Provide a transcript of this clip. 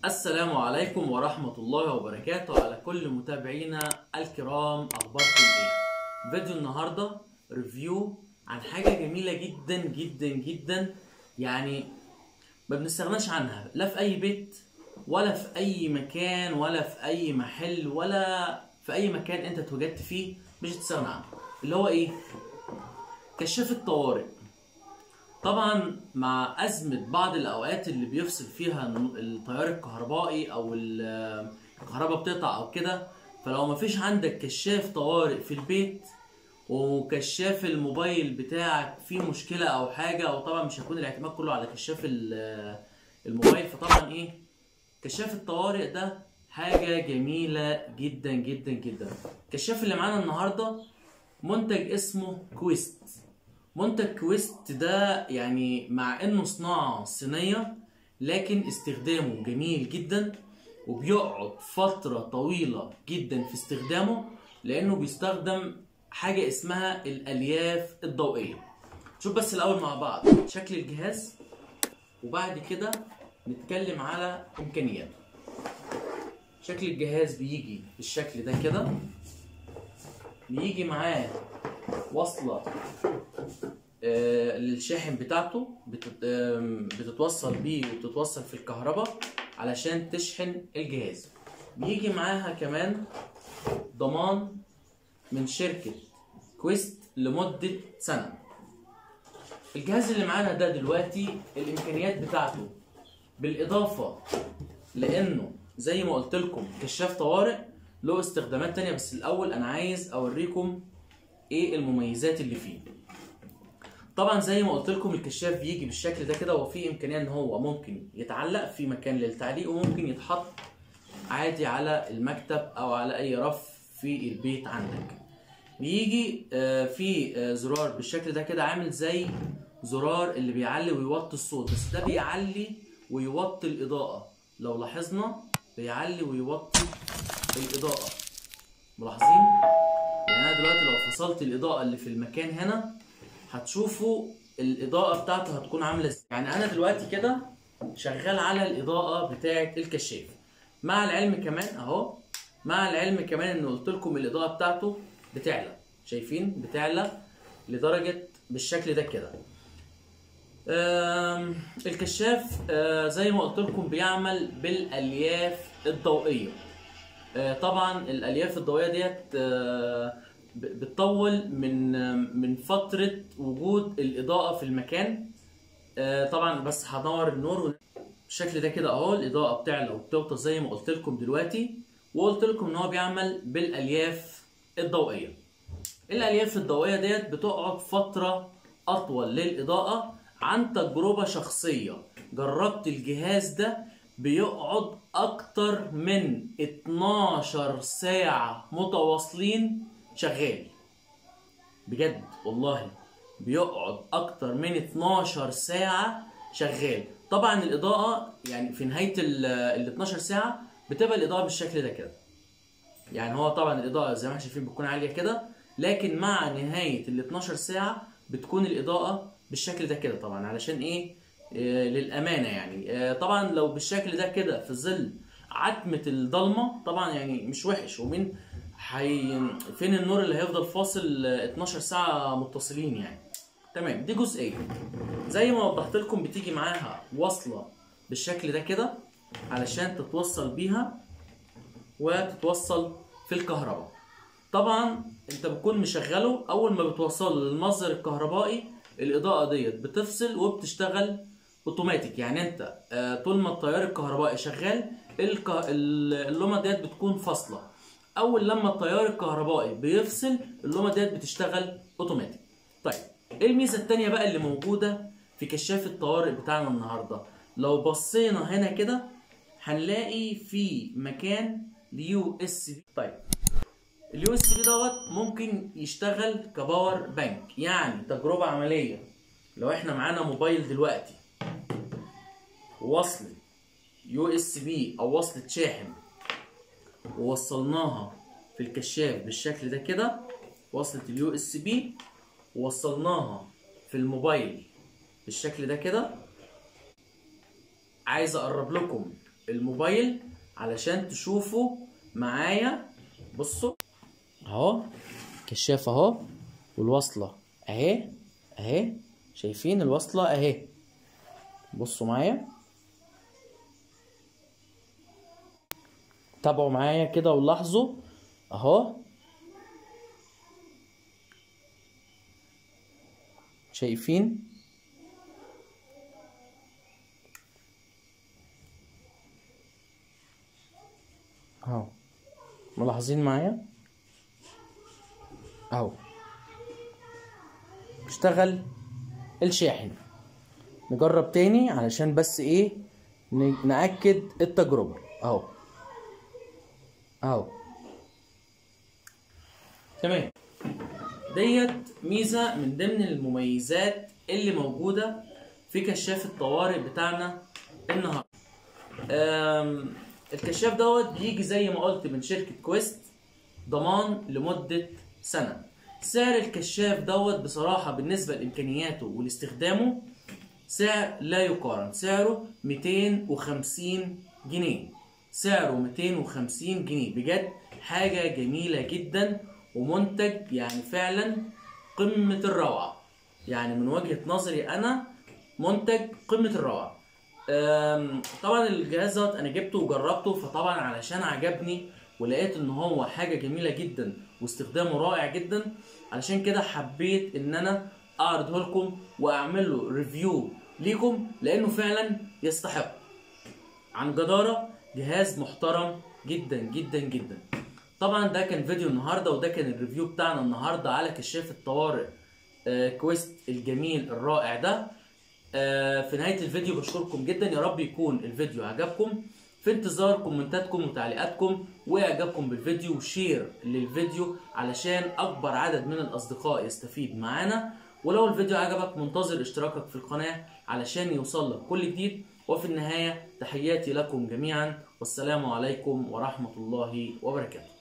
السلام عليكم ورحمة الله وبركاته على كل متابعينا الكرام أخباركم إيه؟ فيديو النهاردة ريفيو عن حاجة جميلة جدا جدا جدا يعني ما بنستغناش عنها لا في أي بيت ولا في أي مكان ولا في أي محل ولا في أي مكان أنت اتوجدت فيه مش هتستغنى عنه اللي هو إيه؟ كشاف الطوارئ طبعا مع أزمة بعض الأوقات اللي بيفصل فيها التيار الكهربائي أو ال- الكهرباء بتقطع أو كده فلو مفيش عندك كشاف طوارئ في البيت وكشاف الموبايل بتاعك فيه مشكلة أو حاجة أو طبعا مش هيكون الاعتماد كله على كشاف ال- الموبايل فطبعا إيه كشاف الطوارئ ده حاجة جميلة جدا جدا جدا الكشاف اللي معانا النهاردة منتج اسمه كويست منتج كويست ده يعني مع انه صناعة صينية لكن استخدامه جميل جدا وبيقعد فترة طويلة جدا في استخدامه لانه بيستخدم حاجة اسمها الالياف الضوئية شوف بس الاول مع بعض شكل الجهاز وبعد كده نتكلم على امكانياته شكل الجهاز بيجي بالشكل ده كده بيجي معاه وصلة آه، للشاحن بتاعته بتت- آم، بتتوصل بيه وبتتوصل في الكهرباء علشان تشحن الجهاز بيجي معاها كمان ضمان من شركة كويست لمدة سنة الجهاز اللي معانا ده دلوقتي الإمكانيات بتاعته بالإضافة لأنه زي ما قلت لكم كشاف طوارئ له استخدامات تانية بس الأول أنا عايز أوريكم إيه المميزات اللي فيه طبعا زي ما قلت لكم الكشاف بيجي بالشكل ده كده وفيه امكانيه ان هو ممكن يتعلق في مكان للتعليق وممكن يتحط عادي على المكتب او على اي رف في البيت عندك بيجي آه، في آه، زرار بالشكل ده كده عامل زي زرار اللي بيعلي ويوطي الصوت بس ده بيعلي ويوطي الاضاءه لو لاحظنا بيعلي ويوطي الاضاءه ملاحظين يعني انا دلوقتي لو فصلت الاضاءه اللي في المكان هنا هتشوفوا الاضاءه بتاعته هتكون عامله ازاي يعني انا دلوقتي كده شغال على الاضاءه بتاعه الكشاف مع العلم كمان اهو مع العلم كمان ان قلت لكم الاضاءه بتاعته بتعلى شايفين بتعلى لدرجه بالشكل ده كده آم، الكشاف آه، زي ما قلت لكم بيعمل بالالياف الضوئيه آه، طبعا الالياف الضوئيه ديت آه، ب- بتطول من آه، من فتره وجود الاضاءه في المكان آه، طبعا بس هنور النور بالشكل ده كده اهو الاضاءه بتعلى وبتوطى زي ما قلت لكم دلوقتي وقلت لكم ان هو بيعمل بالالياف الضوئيه الالياف الضوئيه ديت بتقعد فتره اطول للاضاءه عن تجربه شخصيه جربت الجهاز ده بيقعد اكتر من 12 ساعه متواصلين شغال بجد والله بيقعد اكتر من 12 ساعه شغال طبعا الاضاءه يعني في نهايه ال ال 12 ساعه بتبقى الاضاءه بالشكل ده كده يعني هو طبعا الاضاءه زي ما احنا شايفين بتكون عاليه كده لكن مع نهايه ال 12 ساعه بتكون الاضاءه بالشكل ده كده طبعا علشان ايه آه للامانه يعني آه طبعا لو بالشكل ده كده في ظل عتمه الضلمه طبعا يعني مش وحش ومين حي... فين النور اللي هيفضل فاصل آه، 12 ساعه متصلين يعني تمام دي جزئيه زي ما وضحت لكم بتيجي معاها وصله بالشكل ده كده علشان تتوصل بيها وتتوصل في الكهرباء طبعا انت بتكون مشغله اول ما بتوصله للمصدر الكهربائي الاضاءه ديت بتفصل وبتشتغل اوتوماتيك يعني انت آه، طول ما التيار الكهربائي شغال الك... ال- اللمبه ديت بتكون فاصله اول لما التيار الكهربائي بيفصل اللمبه ديت بتشتغل اوتوماتيك طيب ايه الميزه التانية بقى اللي موجوده في كشاف الطوارئ بتاعنا النهارده لو بصينا هنا كده هنلاقي في مكان ليو اس بي طيب اليو اس بي دوت ممكن يشتغل كباور بانك يعني تجربه عمليه لو احنا معانا موبايل دلوقتي وصلة يو اس بي او وصلة شاحن ووصلناها في الكشاف بالشكل ده كده وصلة اليو اس بي ووصلناها في الموبايل بالشكل ده كده عايز اقرب لكم الموبايل علشان تشوفوا معايا بصوا اهو كشاف اهو والوصلة اهي اهي شايفين الوصلة اهي بصوا معايا تابعوا معايا كده ولاحظوا اهو شايفين اهو ملاحظين معايا اهو اشتغل الشاحن نجرب تاني علشان بس ايه ن- نأكد التجربة اهو اهو تمام ديت ميزة من ضمن المميزات اللي موجودة في كشاف الطوارئ بتاعنا النهاردة أم، الكشاف دوت بيجي زي ما قلت من شركة كويست ضمان لمدة سنة سعر الكشاف دوت بصراحة بالنسبة لإمكانياته ولاستخدامه سعر لا يقارن سعره 250 جنيه سعره 250 جنيه بجد حاجة جميلة جدا ومنتج يعني فعلا قمة الروعة يعني من وجهة نظري أنا منتج قمة الروعة أم، طبعا الجهاز دوت انا جبته وجربته فطبعا علشان عجبني ولقيت ان هو حاجه جميله جدا واستخدامه رائع جدا علشان كده حبيت ان انا اعرضه لكم واعمل له ريفيو ليكم لانه فعلا يستحق عن جدارة جهاز محترم جدا جدا جدا طبعا ده كان فيديو النهارده وده كان الريفيو بتاعنا النهارده على كشاف الطوارئ آه، كويست الجميل الرائع ده آه، في نهايه الفيديو بشكركم جدا يا رب يكون الفيديو عجبكم في انتظار كومنتاتكم وتعليقاتكم واعجابكم بالفيديو وشير للفيديو علشان اكبر عدد من الاصدقاء يستفيد معانا ولو الفيديو عجبك منتظر اشتراكك في القناه علشان يوصلك كل جديد وفي النهايه تحياتي لكم جميعا والسلام عليكم ورحمه الله وبركاته